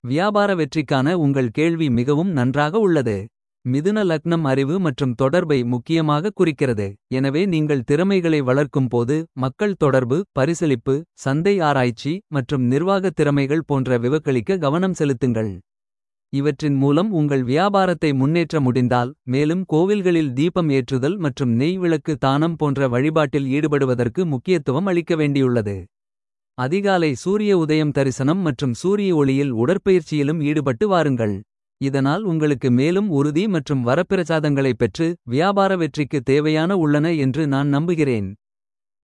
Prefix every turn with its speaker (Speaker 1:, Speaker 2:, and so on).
Speaker 1: வியாபார வெற்றிக்கான உங்கள் கேள்வி மிகவும் நன்றாக உள்ளது. மிதுன லக்னம் அறிவு மற்றும் தொடர்பை முக்கியமாக குறிக்கிறது. எனவே நீங்கள் திறமைகளை வளர்க்கும் போது மக்கள் தொடர்பு பரிசளிப்பு சந்தை ஆராய்ச்சி மற்றும் நிர்வாகத் திறமைகள் போன்ற விவக்களிக்க கவனம் செலுத்துங்கள். இவற்றின் மூலம் உங்கள் வியாபாரத்தை முன்னேற்ற முடிந்தால். மேலும் கோவில்களில் தீபம் ஏற்றுதல் மற்றும் நெய் விளக்கு தானம் போன்ற வழிபாட்டில் ஈடுபடுவதற்கு முக்கியத்துவம் அளிக்க வேண்டியுள்ளது. அதிகாலை சூரிய உதயம் தரிசனம் மற்றும் சூரிய ஒளியில் உடற்பயிற்சியிலும் ஈடுபட்டு வாருங்கள். இதனால் உங்களுக்கு மேலும் உறுதி மற்றும் வரப்பிரசாதங்களைப் பெற்று. வியாபார வெற்றிக்கு தேவையான உள்ளன என்று நான் நம்புகிறேன்.